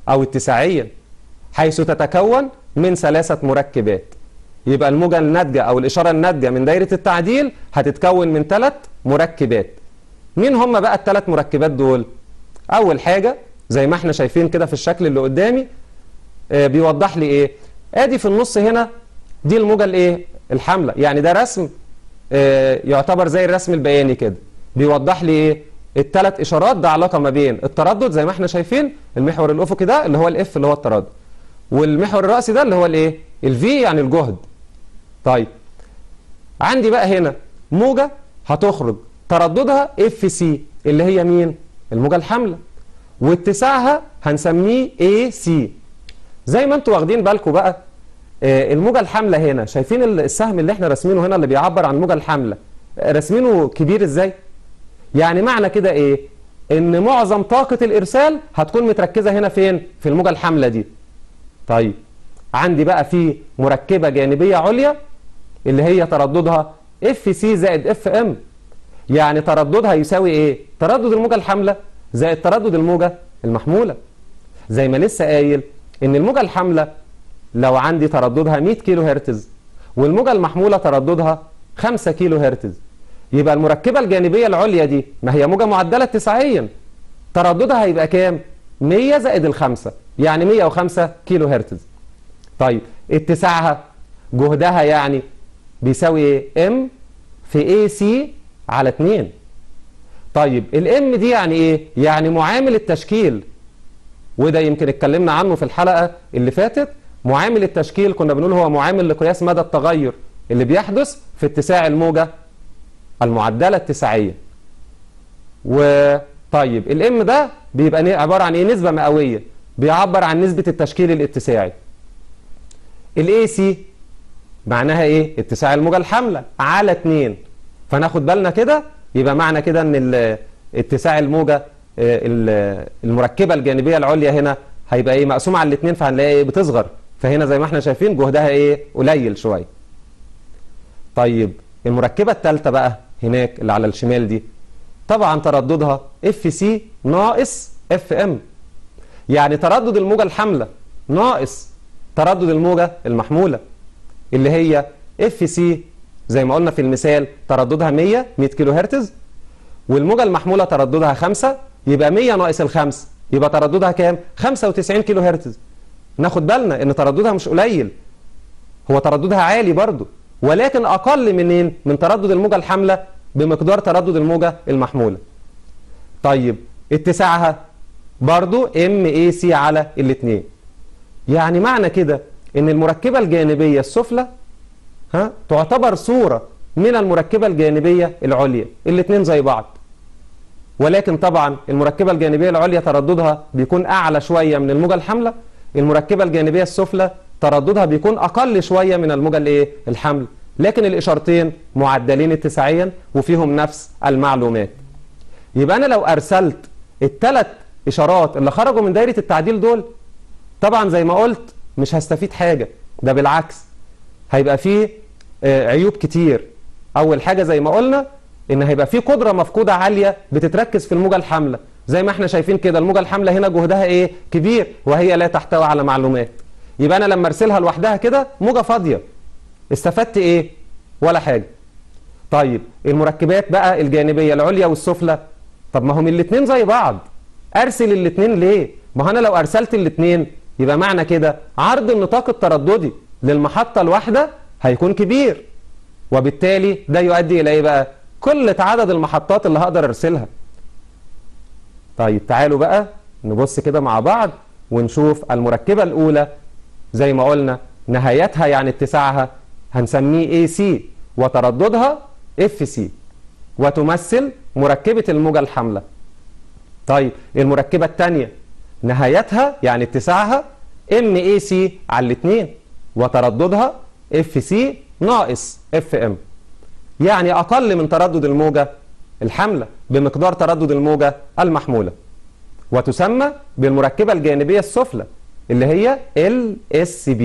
[SPEAKER 1] أو اتساعيا حيث تتكون من ثلاثة مركبات يبقى الموجة الناتجة أو الإشارة الناتجة من دايرة التعديل هتتكون من ثلاث مركبات مين هم بقى الثلاث مركبات دول؟ أول حاجة زي ما احنا شايفين كده في الشكل اللي قدامي آه بيوضح لي إيه؟ آدي في النص هنا دي الموجة الإيه؟ الحاملة يعني ده رسم آه يعتبر زي الرسم البياني كده بيوضح لي إيه؟ الثلاث إشارات ده علاقة ما بين التردد زي ما احنا شايفين المحور الأفقي ده اللي هو الإف اللي هو التردد والمحور الرأسي ده اللي هو الإيه؟ الفي يعني الجهد طيب عندي بقى هنا موجة هتخرج ترددها اف سي اللي هي مين الموجة الحاملة واتساعها هنسميه اي سي زي ما انتوا واخدين بالكم بقى آه الموجة الحاملة هنا شايفين السهم اللي احنا راسمينه هنا اللي بيعبر عن الموجة الحاملة راسمينه كبير ازاي يعني معنى كده ايه ان معظم طاقة الارسال هتكون متركزة هنا فين في الموجة الحاملة دي طيب عندي بقى في مركبة جانبية عليا اللي هي ترددها اف سي زائد اف ام يعني ترددها يساوي ايه تردد الموجة الحاملة زائد تردد الموجة المحمولة زي ما لسه قايل ان الموجة الحاملة لو عندي ترددها 100 كيلو هرتز والموجة المحمولة ترددها 5 كيلو هرتز يبقى المركبة الجانبية العليا دي ما هي موجة معدلة تسعيا ترددها هيبقى كام 100 زائد الخمسة يعني 105 كيلو هرتز طيب اتساعها جهدها يعني بيساوي ايه ام في اي سي على 2 طيب الام دي يعني ايه يعني معامل التشكيل وده يمكن اتكلمنا عنه في الحلقة اللي فاتت معامل التشكيل كنا بنقول هو معامل لقياس مدى التغير اللي بيحدث في اتساع الموجة المعدلة التساعية وطيب الام ده بيبقى عبارة عن ايه نسبة مئوية بيعبر عن نسبة التشكيل الاتساعي الاي سي معناها ايه اتساع الموجة الحاملة على 2 فناخد بالنا كده يبقى معنى كده ان اتساع الموجة المركبة الجانبية العليا هنا هيبقى ايه مقسوم على الاثنين فهنلاقي ايه بتصغر فهنا زي ما احنا شايفين جهدها ايه قليل شوية طيب المركبة الثالثة بقى هناك اللي على الشمال دي طبعا ترددها اف سي ناقص اف ام يعني تردد الموجة الحاملة ناقص تردد الموجة المحمولة اللي هي اف سي زي ما قلنا في المثال ترددها 100 100 كيلو هرتز والموجة المحمولة ترددها 5 يبقى 100 ناقص الخمس يبقى ترددها كام 95 كيلو هرتز ناخد بالنا ان ترددها مش قليل هو ترددها عالي برضو ولكن اقل منين من تردد الموجة الحاملة بمقدار تردد الموجة المحمولة طيب اتساعها برضو ام اي سي على الاثنين يعني معنى كده ان المركبة الجانبية السفلى ها تعتبر صورة من المركبة الجانبية العليا الاثنين زي بعض ولكن طبعا المركبة الجانبية العليا ترددها بيكون أعلى شوية من الموجة الحاملة المركبة الجانبية السفلى ترددها بيكون أقل شوية من الموجة الايه الحاملة لكن الإشارتين معدلين اتساعيا وفيهم نفس المعلومات يبقى أنا لو أرسلت الثلاث إشارات اللي خرجوا من دايرة التعديل دول طبعا زي ما قلت مش هستفيد حاجة ده بالعكس هيبقى فيه عيوب كتير أول حاجة زي ما قلنا إن هيبقى فيه قدرة مفقودة عالية بتتركز في الموجة الحاملة زي ما احنا شايفين كده الموجة الحاملة هنا جهدها ايه كبير وهي لا تحتوي على معلومات يبقى أنا لما أرسلها لوحدها كده موجة فاضية استفدت ايه ولا حاجة طيب المركبات بقى الجانبية العليا والسفلى طب ما هم الاثنين زي بعض ارسل الاثنين ليه ما انا لو ارسلت الاثنين يبقى معنى كده عرض النطاق الترددي للمحطة الواحدة هيكون كبير وبالتالي ده يؤدي الى ايه بقى قلة عدد المحطات اللي هقدر ارسلها طيب تعالوا بقى نبص كده مع بعض ونشوف المركبة الاولى زي ما قلنا نهايتها يعني اتساعها هنسميه AC وترددها FC وتمثل مركبة الموجة الحاملة طيب المركبة الثانية نهايتها يعني اتساعها MAC على الاثنين وترددها FC ناقص FM يعني أقل من تردد الموجة الحاملة بمقدار تردد الموجة المحمولة وتسمى بالمركبة الجانبية السفلى اللي هي LSB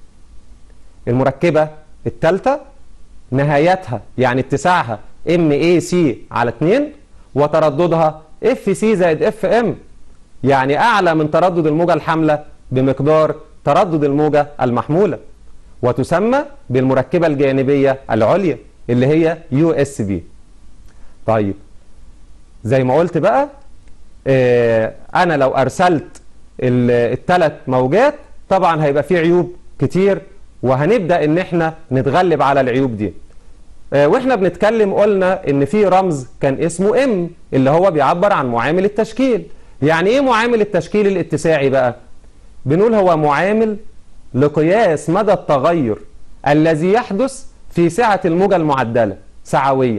[SPEAKER 1] المركبة الثالثة نهايتها يعني اتساعها MAC على 2 وترددها FC زائد FM يعني أعلى من تردد الموجة الحاملة بمقدار تردد الموجة المحمولة وتسمى بالمركبة الجانبية العليا اللي هي يو اس بي طيب زي ما قلت بقى اه أنا لو أرسلت الثلاث موجات طبعا هيبقى فيه عيوب كتير وهنبدأ ان احنا نتغلب على العيوب دي اه واحنا بنتكلم قلنا ان في رمز كان اسمه ام اللي هو بيعبر عن معامل التشكيل يعني ايه معامل التشكيل الاتساعي بقى بنقول هو معامل لقياس مدى التغير الذي يحدث في سعة الموجة المعدلة سعويا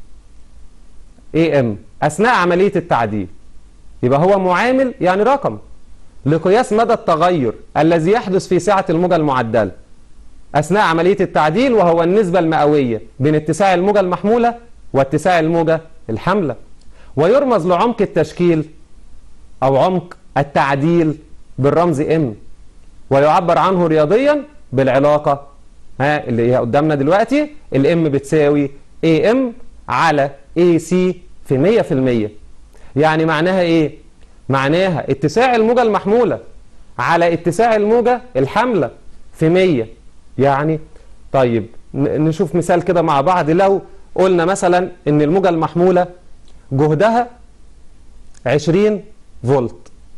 [SPEAKER 1] AM أثناء عملية التعديل يبقى هو معامل يعني رقم لقياس مدى التغير الذي يحدث في سعة الموجة المعدلة أثناء عملية التعديل وهو النسبة المئوية بين اتساع الموجة المحمولة واتساع الموجة الحاملة ويرمز لعمق التشكيل أو عمق التعديل بالرمز M ويعبر عنه رياضيا بالعلاقة ها اللي هي قدامنا دلوقتي الام بتساوي AM على AC في 100% يعني معناها ايه؟ معناها اتساع الموجة المحمولة على اتساع الموجة الحاملة في 100 يعني طيب نشوف مثال كده مع بعض لو قلنا مثلا ان الموجة المحمولة جهدها 20 فولت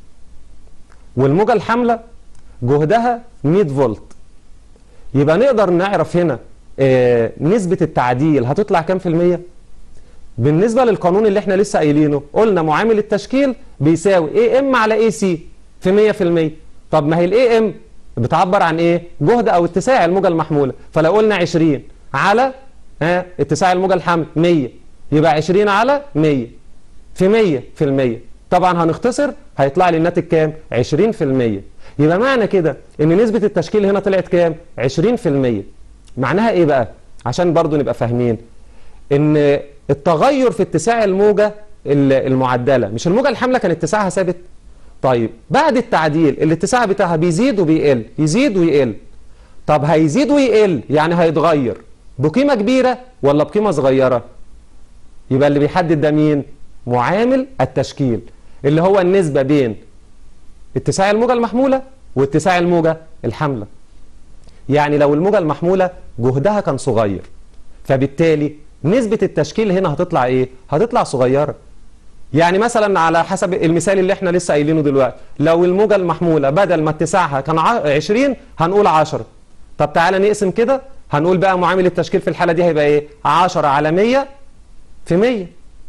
[SPEAKER 1] والموجة الحاملة جهدها 100 فولت يبقى نقدر نعرف هنا آه نسبة التعديل هتطلع كام في المية بالنسبة للقانون اللي احنا لسه قايلينه قلنا معامل التشكيل بيساوي اي ام على اي سي في مية في المية طب ما هي الاي ام بتعبر عن ايه جهد او اتساع الموجة المحمولة فلو قلنا 20 على ها اتساع الموجة الحاملة 100 يبقى 20 على 100 في 100 في المية طبعا هنختصر هيطلع لي الناتج كام 20 في المية يبقى معنى كده ان نسبة التشكيل هنا طلعت كام 20 في المية معناها ايه بقى عشان برضو نبقى فاهمين ان التغير في اتساع الموجة المعدلة مش الموجة الحاملة كان اتساعها ثابت طيب بعد التعديل الاتساع بتاعها بيزيد وبيقل يزيد ويقل طب هيزيد ويقل يعني هيتغير بقيمة كبيرة ولا بقيمة صغيرة يبقى اللي بيحدد ده مين معامل التشكيل اللي هو النسبة بين اتساع الموجة المحمولة واتساع الموجة الحاملة يعني لو الموجة المحمولة جهدها كان صغير فبالتالي نسبة التشكيل هنا هتطلع ايه هتطلع صغيرة يعني مثلا على حسب المثال اللي احنا لسه قايلينه دلوقتي لو الموجة المحمولة بدل ما اتساعها كان 20 هنقول 10 طب تعالى نقسم كده هنقول بقى معامل التشكيل في الحالة دي هيبقى ايه 10 على 100 في 100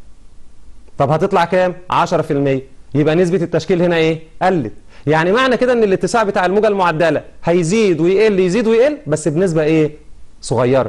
[SPEAKER 1] طب هتطلع كام 10 في المية يبقى نسبة التشكيل هنا ايه قلت يعني معنى كده ان الاتساع بتاع الموجة المعدلة هيزيد ويقل يزيد ويقل بس بنسبة ايه صغيرة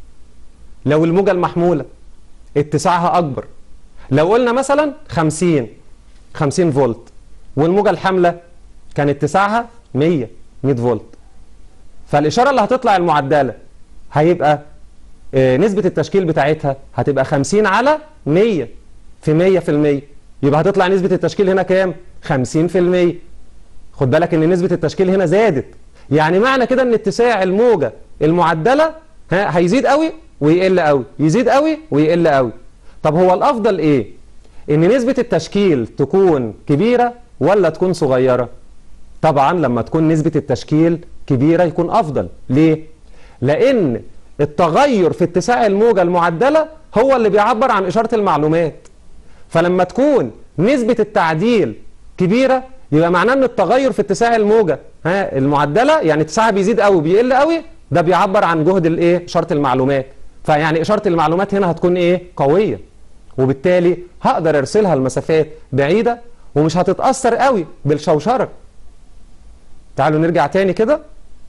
[SPEAKER 1] لو الموجة المحمولة اتساعها اكبر لو قلنا مثلا 50 50 فولت والموجة الحاملة كان اتساعها 100 100 فولت فالإشارة اللي هتطلع المعدلة هيبقى آه نسبة التشكيل بتاعتها هتبقى 50 على 100 في 100 في المية يبقى هتطلع نسبة التشكيل هنا كام 50 في المية خد بالك ان نسبة التشكيل هنا زادت يعني معنى كده ان اتساع الموجة المعدلة ها هيزيد قوي ويقل قوي يزيد قوي ويقل قوي طب هو الافضل ايه ان نسبة التشكيل تكون كبيرة ولا تكون صغيرة طبعا لما تكون نسبة التشكيل كبيرة يكون افضل ليه لان التغير في اتساع الموجة المعدلة هو اللي بيعبر عن اشارة المعلومات فلما تكون نسبة التعديل كبيرة يبقى معناه ان التغير في اتساع الموجة ها المعدلة يعني اتساعها بيزيد قوي بيقل قوي ده بيعبر عن جهد الايه اشارة المعلومات فيعني اشارة المعلومات هنا هتكون ايه قوية وبالتالي هقدر ارسلها لمسافات بعيدة ومش هتتأثر قوي بالشوشرة تعالوا نرجع تاني كده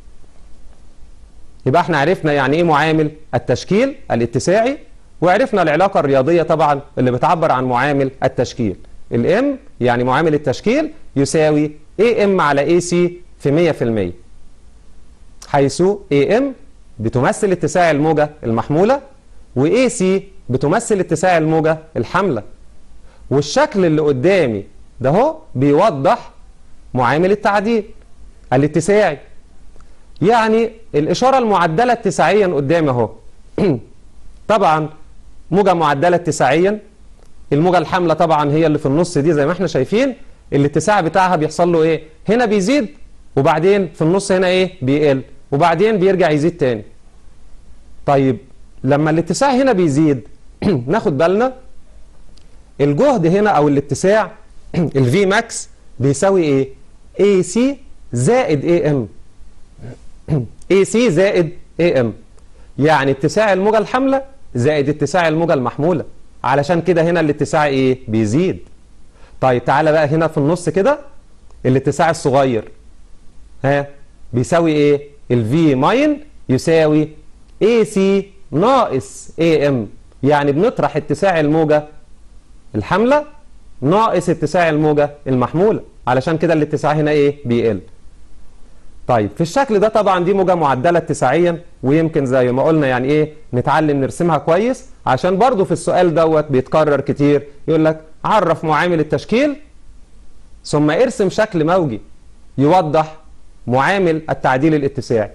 [SPEAKER 1] يبقى احنا عرفنا يعني ايه معامل التشكيل الاتساعي وعرفنا العلاقة الرياضية طبعا اللي بتعبر عن معامل التشكيل الام يعني معامل التشكيل يساوي AM على AC في 100% حيث AM بتمثل اتساع الموجة المحمولة وAC بتمثل اتساع الموجة الحاملة والشكل اللي قدامي ده هو بيوضح معامل التعديل الاتساعي يعني الإشارة المعدلة اتساعيا قدامي اهو طبعا موجة معدلة اتساعيا الموجة الحاملة طبعا هي اللي في النص دي زي ما احنا شايفين الاتساع بتاعها بيحصل له ايه هنا بيزيد وبعدين في النص هنا ايه بيقل وبعدين بيرجع يزيد تاني طيب لما الاتساع هنا بيزيد ناخد بالنا الجهد هنا او الاتساع الفي ماكس بيساوي ايه اي سي زائد اي ام اي سي زائد اي ام يعني اتساع الموجة الحاملة زائد اتساع الموجة المحمولة علشان كده هنا الاتساع ايه بيزيد طيب تعالى بقى هنا في النص كده الاتساع الصغير ها بيساوي ايه الفي ماين يساوي اي سي ناقص اي ام يعني بنطرح اتساع الموجة الحاملة ناقص اتساع الموجة المحمولة علشان كده الاتساع هنا ايه بيقل طيب في الشكل ده طبعا دي موجة معدلة اتساعيا ويمكن زي ما قلنا يعني ايه نتعلم نرسمها كويس عشان برضو في السؤال دوت بيتكرر كتير يقول لك عرف معامل التشكيل ثم ارسم شكل موجي يوضح معامل التعديل الاتساعي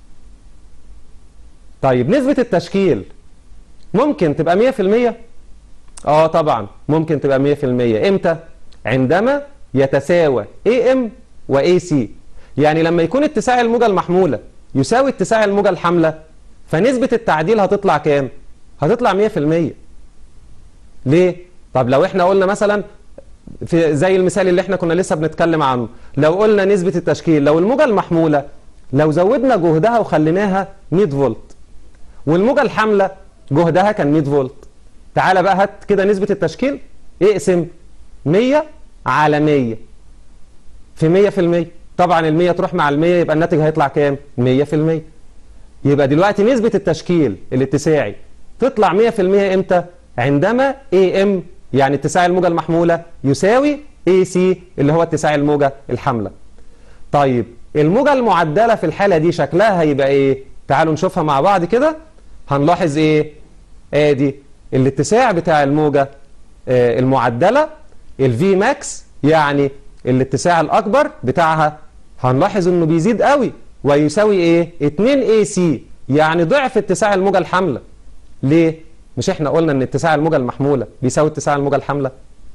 [SPEAKER 1] طيب نسبة التشكيل ممكن تبقى 100% اه طبعا ممكن تبقى 100% امتى عندما يتساوى AM و AC يعني لما يكون اتساع الموجة المحمولة يساوي اتساع الموجة الحاملة فنسبة التعديل هتطلع كام هتطلع 100% ليه طب لو احنا قلنا مثلا في زي المثال اللي احنا كنا لسه بنتكلم عنه لو قلنا نسبة التشكيل لو الموجة المحمولة لو زودنا جهدها وخليناها 100 فولت والموجة الحاملة جهدها كان 100 فولت تعالى بقى هات كده نسبة التشكيل اقسم 100 على 100 في 100 في المية طبعا ال 100 تروح مع ال 100 يبقى الناتج هيطلع كام 100 في المية يبقى دلوقتي نسبة التشكيل الاتساعي تطلع 100 في المية امتى عندما AM يعني اتساع الموجة المحمولة يساوي AC اللي هو اتساع الموجة الحاملة طيب الموجة المعدلة في الحالة دي شكلها هيبقى ايه تعالوا نشوفها مع بعض كده هنلاحظ ايه ادي الاتساع بتاع الموجة آه المعدلة الفي ماكس يعني الاتساع الاكبر بتاعها هنلاحظ انه بيزيد قوي ويساوي ايه 2 اي سي يعني ضعف اتساع الموجة الحاملة ليه مش احنا قلنا ان اتساع الموجة المحمولة بيساوي اتساع الموجة الحاملة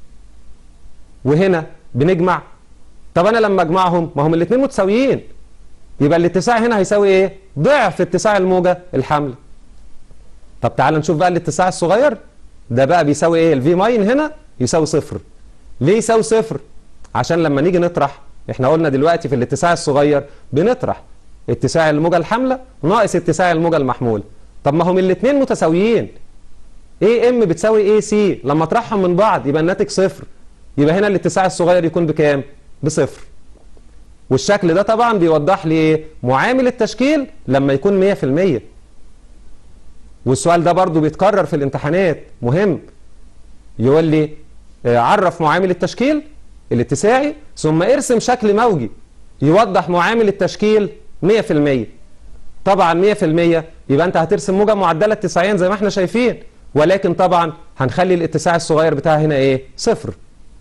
[SPEAKER 1] وهنا بنجمع طب انا لما اجمعهم ما هم الاثنين متساويين يبقى الاتساع هنا هيساوي ايه ضعف اتساع الموجة الحاملة طب تعال نشوف بقى الاتساع الصغير ده بقى بيساوي ايه الفي ماين هنا يساوي صفر ليه يساوي صفر عشان لما نيجي نطرح احنا قلنا دلوقتي في الاتساع الصغير بنطرح اتساع الموجة الحاملة ناقص اتساع الموجة المحمولة طب ما هم الاثنين متساويين اي ام بتساوي اي سي لما اطرحهم من بعض يبقى الناتج صفر يبقى هنا الاتساع الصغير يكون بكام بصفر والشكل ده طبعا بيوضح لي ايه معامل التشكيل لما يكون 100% والسؤال ده برضو بيتكرر في الامتحانات مهم يقول لي عرف معامل التشكيل الاتساعي ثم ارسم شكل موجي يوضح معامل التشكيل 100% طبعا 100% يبقى انت هترسم موجة معدلة اتساعيا زي ما احنا شايفين ولكن طبعا هنخلي الاتساع الصغير بتاعها هنا ايه صفر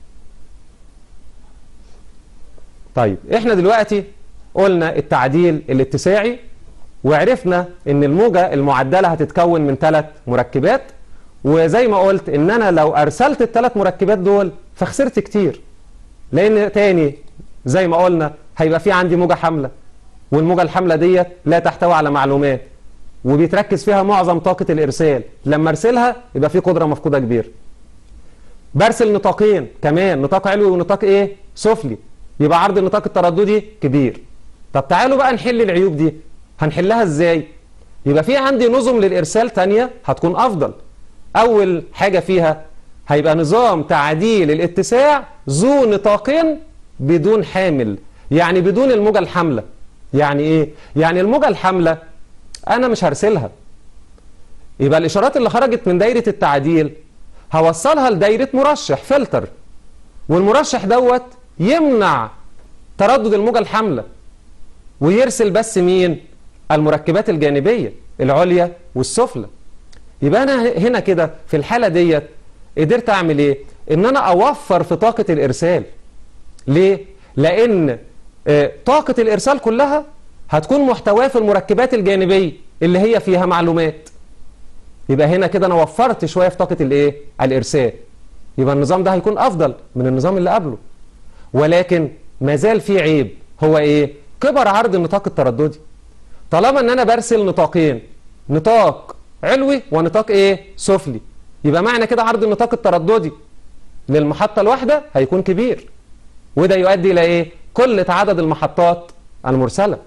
[SPEAKER 1] طيب احنا دلوقتي قلنا التعديل الاتساعي وعرفنا ان الموجة المعدلة هتتكون من ثلاث مركبات وزي ما قلت ان انا لو ارسلت الثلاث مركبات دول فخسرت كتير لان تاني زي ما قلنا هيبقى في عندي موجة حاملة والموجة الحاملة ديت لا تحتوي على معلومات وبيتركز فيها معظم طاقة الارسال لما ارسلها يبقى في قدرة مفقودة كبيرة برسل نطاقين كمان نطاق علوي ونطاق ايه سفلي يبقى عرض النطاق الترددي كبير طب تعالوا بقى نحل العيوب دي هنحلها ازاي يبقى في عندي نظم للارسال تانية هتكون افضل اول حاجة فيها هيبقى نظام تعديل الاتساع ذو نطاقين بدون حامل يعني بدون الموجة الحاملة يعني ايه يعني الموجة الحاملة انا مش هرسلها يبقى الاشارات اللي خرجت من دايرة التعديل هوصلها لدايرة مرشح فلتر والمرشح دوت يمنع تردد الموجة الحاملة ويرسل بس مين المركبات الجانبية العليا والسفلى يبقى انا هنا كده في الحالة ديت قدرت اعمل ايه ان انا اوفر في طاقة الارسال ليه لان آه طاقة الارسال كلها هتكون محتواه في المركبات الجانبية اللي هي فيها معلومات يبقى هنا كده انا وفرت شوية في طاقة الايه الارسال يبقى النظام ده هيكون افضل من النظام اللي قبله ولكن ما زال في عيب هو ايه كبر عرض النطاق الترددي طالما ان انا برسل نطاقين نطاق علوي ونطاق ايه سفلي يبقى معنى كده عرض النطاق الترددي للمحطة الواحدة هيكون كبير وده يؤدي الى ايه قلة عدد المحطات المرسلة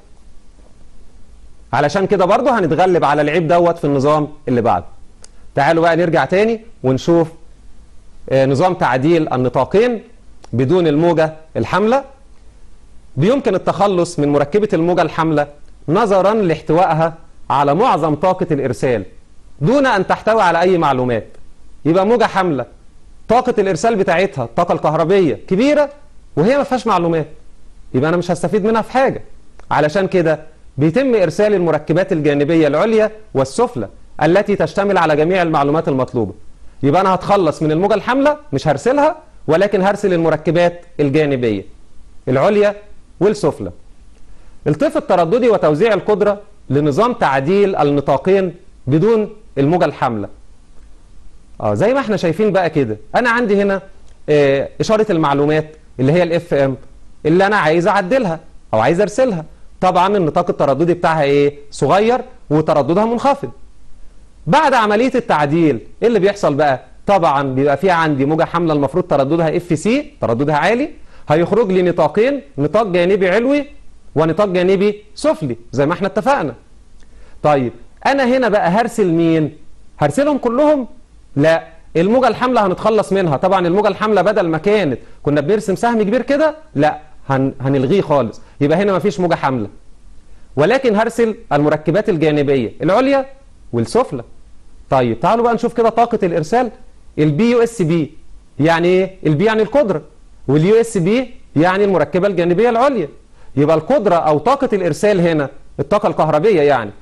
[SPEAKER 1] علشان كده برضه هنتغلب على العيب دوت في النظام اللي بعده تعالوا بقى نرجع تاني ونشوف آه، نظام تعديل النطاقين بدون الموجة الحاملة بيمكن التخلص من مركبة الموجة الحاملة نظرا لاحتوائها على معظم طاقة الإرسال دون أن تحتوي على أي معلومات يبقى موجة حاملة طاقة الإرسال بتاعتها الطاقة الكهربية كبيرة وهي ما فيهاش معلومات يبقى أنا مش هستفيد منها في حاجة علشان كده بيتم إرسال المركبات الجانبية العليا والسفلى التي تشتمل على جميع المعلومات المطلوبة يبقى أنا هتخلص من الموجة الحاملة مش هرسلها ولكن هرسل المركبات الجانبية العليا والسفلى الطيف الترددي وتوزيع القدرة لنظام تعديل النطاقين بدون الموجة الحاملة اه زي ما احنا شايفين بقى كده انا عندي هنا اه اشارة المعلومات اللي هي الاف ام اللي انا عايز اعدلها او عايز ارسلها طبعا النطاق الترددي بتاعها ايه صغير وترددها منخفض بعد عملية التعديل ايه اللي بيحصل بقى طبعا بيبقى في عندي موجة حاملة المفروض ترددها اف سي ترددها عالي هيخرج لي نطاقين نطاق جانبي علوي ونطاق جانبي سفلي زي ما احنا اتفقنا طيب انا هنا بقى هرسل مين هرسلهم كلهم لا الموجة الحاملة هنتخلص منها طبعا الموجة الحاملة بدل ما كانت كنا بنرسم سهم كبير كده لا هن هنلغيه خالص يبقى هنا مفيش موجة حاملة ولكن هرسل المركبات الجانبية العليا والسفلى طيب تعالوا بقى نشوف كده طاقة الإرسال البي يو اس بي يعني ايه البي يعني القدرة واليو اس بي يعني المركبة الجانبية العليا يبقى القدرة أو طاقة الإرسال هنا الطاقة الكهربية يعني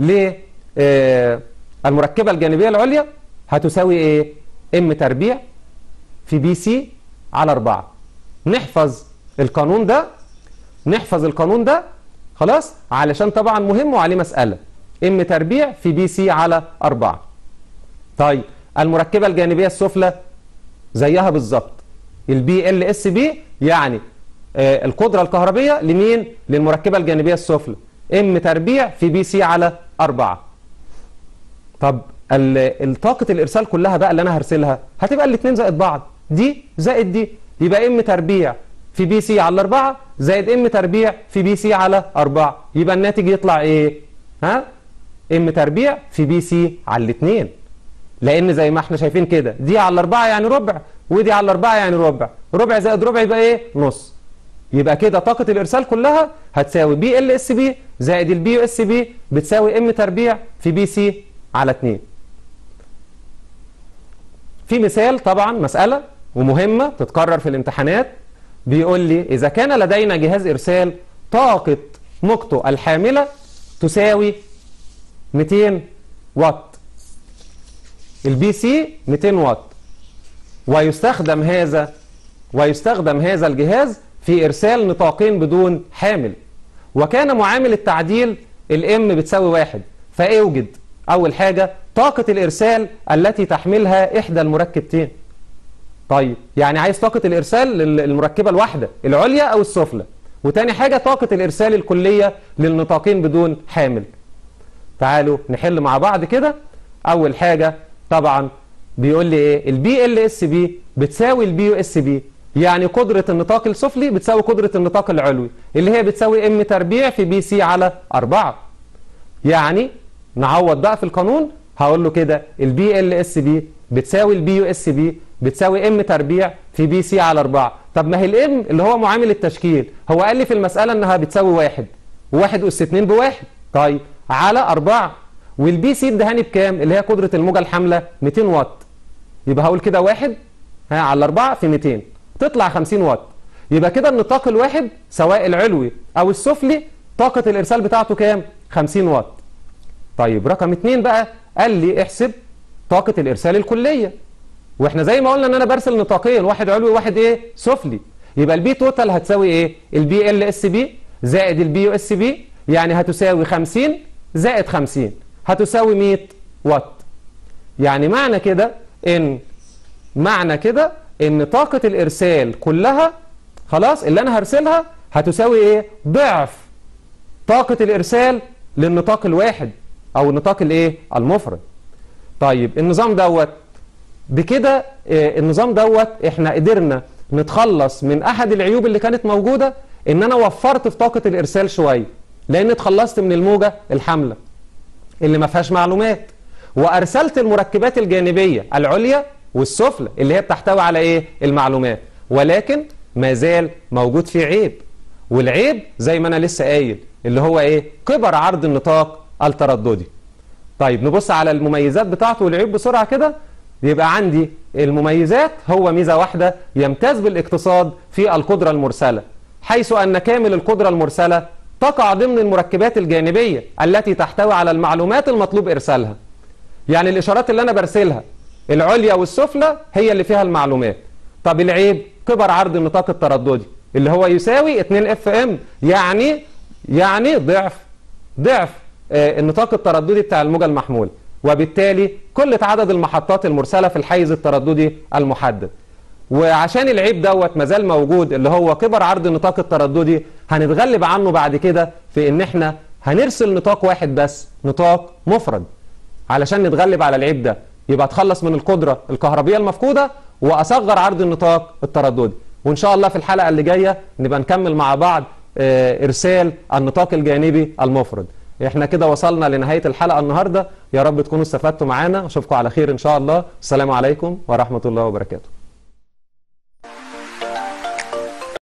[SPEAKER 1] للمركبة الجانبية العليا هتساوي ايه ام تربيع في بي سي على 4 نحفظ القانون ده نحفظ القانون ده خلاص علشان طبعا مهم وعليه مسألة ام تربيع في بي سي على 4 طيب المركبة الجانبية السفلى زيها بالظبط البي ال اس بي يعني آه القدرة الكهربية لمين للمركبة الجانبية السفلى ام تربيع في بي سي على 4 طب الطاقة الإرسال كلها بقى اللي أنا هرسلها هتبقى الاثنين زائد بعض دي زائد دي يبقى ام تربيع في بي سي على 4 زائد ام تربيع في بي سي على 4 يبقى الناتج يطلع ايه ها ام تربيع في بي سي على الاثنين لان زي ما احنا شايفين كده دي على 4 يعني ربع ودي على 4 يعني ربع ربع زائد ربع يبقى ايه نص يبقى كده طاقة الإرسال كلها هتساوي بي ال اس بي زائد البي يو اس بي بتساوي ام تربيع في بي سي على 2 في مثال طبعا مسألة ومهمة تتكرر في الامتحانات بيقول لي إذا كان لدينا جهاز إرسال طاقة موجته الحاملة تساوي 200 واط البي سي 200 واط ويستخدم هذا ويستخدم هذا الجهاز في إرسال نطاقين بدون حامل وكان معامل التعديل الام بتساوي واحد فاوجد أول حاجة طاقة الإرسال التي تحملها إحدى المركبتين طيب يعني عايز طاقة الإرسال للمركبة الواحدة العليا أو السفلى وتاني حاجة طاقة الإرسال الكلية للنطاقين بدون حامل تعالوا نحل مع بعض كده أول حاجة طبعا بيقول لي إيه البي ال اس بي بتساوي البي يو اس بي يعني قدرة النطاق السفلي بتساوي قدرة النطاق العلوي اللي هي بتساوي ام تربيع في بي سي على 4 يعني نعوض بقى في القانون هقول له كده البي ال اس بي بتساوي البي يو اس بي بتساوي ام تربيع في بي سي على 4 طب ما هي الام اللي هو معامل التشكيل هو قال لي في المسألة انها بتساوي واحد وواحد اس 2 بواحد طيب على 4 والبي سي ادهاني بكام اللي هي قدرة الموجة الحاملة 200 واط يبقى هقول كده واحد ها على 4 في 200 تطلع 50 واط يبقى كده النطاق الواحد سواء العلوي او السفلي طاقة الارسال بتاعته كام 50 واط طيب رقم 2 بقى قال لي احسب طاقة الارسال الكلية واحنا زي ما قلنا ان انا برسل نطاقين واحد علوي وواحد ايه سفلي يبقى البي توتال هتساوي ايه البي ال اس بي زائد البي يو اس بي يعني هتساوي 50 زائد 50 هتساوي 100 واط يعني معنى كده ان معنى كده ان طاقة الارسال كلها خلاص اللي انا هرسلها هتساوي ايه ضعف طاقة الارسال للنطاق الواحد او النطاق الايه المفرد طيب النظام دوت بكده آه، النظام دوت احنا قدرنا نتخلص من احد العيوب اللي كانت موجودة ان انا وفرت في طاقة الارسال شوية لان اتخلصت من الموجة الحاملة اللي ما فيهاش معلومات وارسلت المركبات الجانبية العليا والسفلى اللي هي بتحتوي على ايه المعلومات ولكن ما زال موجود فيه عيب والعيب زي ما انا لسه قايل اللي هو ايه كبر عرض النطاق الترددي طيب نبص على المميزات بتاعته والعيوب بسرعة كده يبقى عندي المميزات هو ميزة واحدة يمتاز بالاقتصاد في القدرة المرسلة حيث أن كامل القدرة المرسلة تقع ضمن المركبات الجانبية التي تحتوي على المعلومات المطلوب إرسالها يعني الإشارات اللي أنا برسلها العليا والسفلى هي اللي فيها المعلومات طب العيب كبر عرض النطاق الترددي اللي هو يساوي 2 اف ام يعني يعني ضعف ضعف آه، النطاق الترددي بتاع الموجة المحمولة وبالتالي قلة عدد المحطات المرسلة في الحيز الترددي المحدد وعشان العيب دوت مازال موجود اللي هو كبر عرض النطاق الترددي هنتغلب عنه بعد كده في ان احنا هنرسل نطاق واحد بس نطاق مفرد علشان نتغلب على العيب ده يبقى اتخلص من القدرة الكهربية المفقودة واصغر عرض النطاق الترددي وان شاء الله في الحلقة اللي جاية نبقى نكمل مع بعض آه، ارسال النطاق الجانبي المفرد احنا كده وصلنا لنهاية الحلقة النهاردة يا رب تكونوا استفدتوا معانا اشوفكم على خير ان شاء الله السلام عليكم ورحمة الله وبركاته